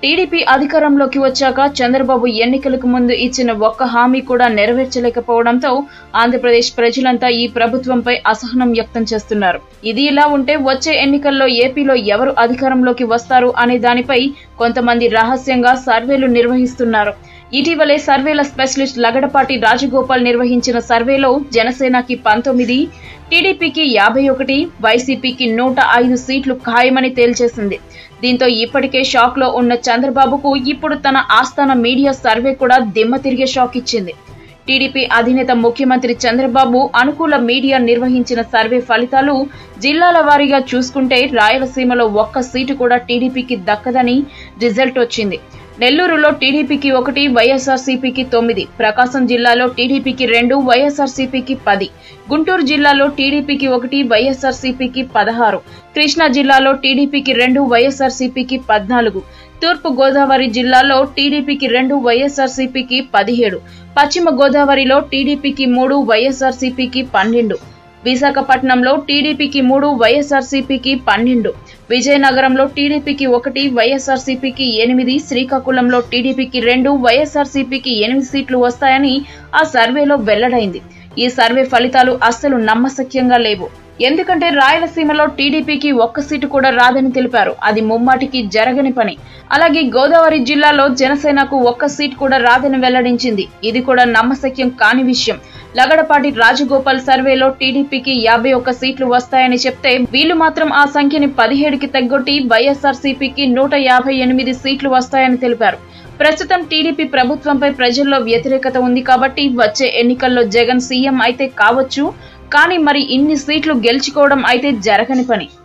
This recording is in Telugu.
టీడీపీ అధికారంలోకి వచ్చాక చంద్రబాబు ఎన్నికలకు ముందు ఇచ్చిన ఒక్క హామీ కూడా నెరవేర్చలేకపోవడంతో ఆంధ్రప్రదేశ్ ప్రజలంతా ఈ ప్రభుత్వంపై అసహనం వ్యక్తం చేస్తున్నారు ఇది ఇలా ఉంటే వచ్చే ఎన్నికల్లో ఏపీలో ఎవరు అధికారంలోకి వస్తారు అనే దానిపై కొంతమంది రహస్యంగా సర్వేలు నిర్వహిస్తున్నారు ఇటీవలే సర్వేల స్పెషలిస్ట్ లగడపాటి రాజగోపాల్ నిర్వహించిన సర్వేలో జనసేనకి పంతొమ్మిది టీడీపీకి యాభై ఒకటి వైసీపీకి నూట ఐదు సీట్లు ఖాయమని తేల్చేసింది దీంతో ఇప్పటికే షాక్ లో ఉన్న చంద్రబాబుకు ఇప్పుడు తన ఆస్థాన మీడియా సర్వే కూడా దిమ్మ తిరిగే షాక్ ఇచ్చింది టీడీపీ అధినేత ముఖ్యమంత్రి చంద్రబాబు అనుకూల మీడియా నిర్వహించిన సర్వే ఫలితాలు జిల్లాల వారీగా చూసుకుంటే రాయలసీమలో ఒక్క సీటు కూడా టీడీపీకి దక్కదని రిజల్ట్ వచ్చింది నెల్లూరులో టీడీపీకి ఒకటి వైఎస్ఆర్సీపీకి తొమ్మిది ప్రకాశం జిల్లాలో టీడీపీకి రెండు వైఎస్ఆర్సీపీకి పది గుంటూరు జిల్లాలో టీడీపీకి ఒకటి వైఎస్ఆర్సీపీకి పదహారు కృష్ణా జిల్లాలో టీడీపీకి రెండు వైఎస్ఆర్సీపీకి పద్నాలుగు తూర్పు గోదావరి జిల్లాలో టీడీపీకి రెండు వైఎస్ఆర్సీపీకి పదిహేడు పశ్చిమ గోదావరిలో టీడీపీకి మూడు వైఎస్ఆర్సీపీకి పన్నెండు విశాఖపట్నంలో టీడీపీకి మూడు వైఎస్ఆర్సీపీకి పన్నెండు విజయనగరంలో టీడీపీకి ఒకటి వైఎస్ఆర్సీపీకి ఎనిమిది శ్రీకాకుళంలో టీడీపీకి రెండు వైఎస్ఆర్సీపీకి ఎనిమిది సీట్లు వస్తాయని ఆ సర్వేలో వెల్లడైంది ఈ సర్వే ఫలితాలు అస్సలు నమ్మశక్యంగా లేవు ఎందుకంటే రాయలసీమలో టీడీపీకి ఒక్క సీటు కూడా రాదని తెలిపారు అది ముమ్మాటికి జరగని పని అలాగే గోదావరి జిల్లాలో జనసేనకు ఒక్క సీట్ కూడా రాదని వెల్లడించింది ఇది కూడా నమ్మశక్యం కాని విషయం లగడపాటి రాజగోపాల్ సర్వేలో టీడీపీకి యాభై ఒక్క సీట్లు వస్తాయని చెప్తే వీళ్ళు మాత్రం ఆ సంఖ్యని పదిహేడుకి తగ్గొట్టి వైఎస్ఆర్సీపీకి నూట యాభై ఎనిమిది సీట్లు వస్తాయని తెలిపారు ప్రస్తుతం టీడీపీ ప్రభుత్వంపై ప్రజల్లో వ్యతిరేకత ఉంది కాబట్టి వచ్చే ఎన్నికల్లో జగన్ సీఎం అయితే కావచ్చు కానీ మరి ఇన్ని సీట్లు గెలుచుకోవడం అయితే జరగని పని